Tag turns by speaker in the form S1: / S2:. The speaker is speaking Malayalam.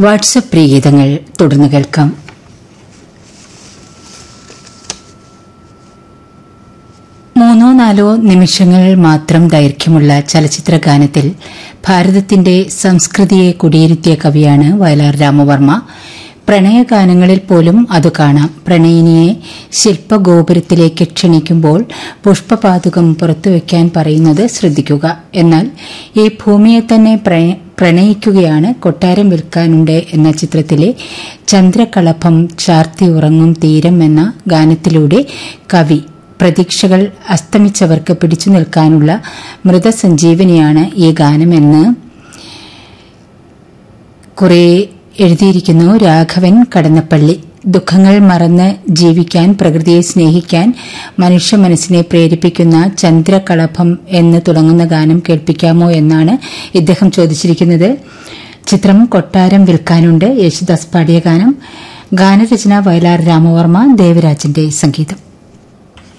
S1: വാട്സപ്പ് പ്രിയഗീതങ്ങൾ തുടർന്ന് കേൾക്കാം മൂന്നോ നാലോ നിമിഷങ്ങൾ മാത്രം ദൈർഘ്യമുള്ള ചലച്ചിത്ര ഗാനത്തിൽ ഭാരതത്തിന്റെ സംസ്കൃതിയെ കുടിയിരുത്തിയ കവിയാണ് വയലാർ രാമവർമ്മ പ്രണയഗാനങ്ങളിൽ പോലും അത് കാണാം പ്രണയിനിയെ ശില്പഗോപുരത്തിലേക്ക് ക്ഷണിക്കുമ്പോൾ പുഷ്പപാതുകം പുറത്തുവയ്ക്കാൻ പറയുന്നത് ശ്രദ്ധിക്കുക എന്നാൽ ഈ ഭൂമിയെ തന്നെ പ്രണയ- പ്രണയിക്കുകയാണ് കൊട്ടാരം വിൽക്കാനുണ്ട് എന്ന ചിത്രത്തിലെ ചന്ദ്രകളഭം ചാർത്തി ഉറങ്ങും തീരം എന്ന ഗാനത്തിലൂടെ കവി പ്രതീക്ഷകൾ അസ്തമിച്ചവർക്ക് പിടിച്ചു നിൽക്കാനുള്ള മൃതസഞ്ജീവനിയാണ് ഈ ഗാനമെന്ന് കുറെ എഴുതിയിരിക്കുന്നു രാഘവൻ കടന്നപ്പള്ളി ദുഃഖങ്ങൾ മറന്ന് ജീവിക്കാൻ പ്രകൃതിയെ സ്നേഹിക്കാൻ മനുഷ്യ മനസ്സിനെ പ്രേരിപ്പിക്കുന്ന ചന്ദ്രകളഭം എന്ന് തുടങ്ങുന്ന ഗാനം കേൾപ്പിക്കാമോ എന്നാണ് ഇദ്ദേഹം ചോദിച്ചിരിക്കുന്നത് ചിത്രം കൊട്ടാരം വിൽക്കാനുണ്ട് യേശുദാസ് പാടിയ ഗാനം ഗാനരചന വയലാർ രാമവർമ്മ ദേവരാജന്റെ സംഗീതം